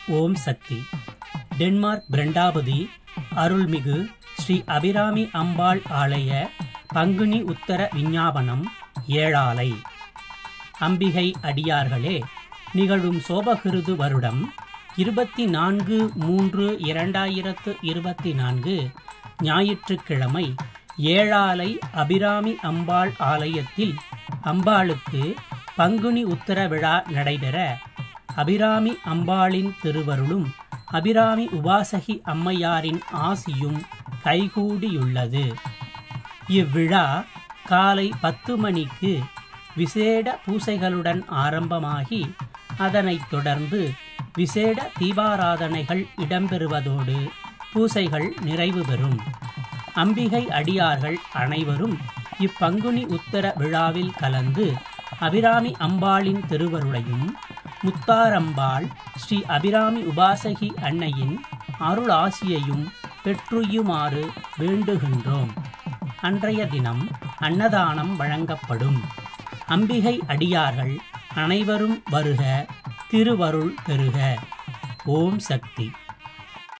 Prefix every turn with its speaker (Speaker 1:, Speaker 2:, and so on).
Speaker 1: ஓம் சக்தி Denmark பிரண்டாபதி அருள்மிகு ஸ்ரீ அபிராமி அம்பாள் ஆலய பங்குனி உத்தர விஞ்ஞாபனம் ஏழாலை அம்பிகை அடியார்களே நிகழும் சோபகிருது வருடம் இருபத்தி நான்கு மூன்று இரண்டாயிரத்து இருபத்தி நான்கு ஞாயிற்றுக்கிழமை ஏழாலை அபிராமி அம்பாள் ஆலயத்தில் அம்பாளுக்கு பங்குனி உத்தர விழா நடைபெற அபிராமி அம்பாளின் திருவருளும் அபிராமி உபாசகி அம்மையாரின் ஆசியும் கைகூடியுள்ளது இவ்விழா காலை பத்து மணிக்கு விசேட பூசைகளுடன் ஆரம்பமாகி அதனைத் தொடர்ந்து விசேட தீபாராதனைகள் இடம்பெறுவதோடு பூசைகள் நிறைவு பெறும் அம்பிகை அடியார்கள் அனைவரும் இப்பங்குனி உத்தர விழாவில் கலந்து அபிராமி அம்பாளின் திருவருளையும் முத்தாரம்பாள் ஸ்ரீ அபிராமி உபாசகி அன்னையின் அருளாசியையும் பெற்றுயுமாறு வேண்டுகின்றோம் அன்றைய தினம் அன்னதானம் வழங்கப்படும் அம்பிகை அடியார்கள் அனைவரும் வருக திருவருள் பெறுக ஓம் சக்தி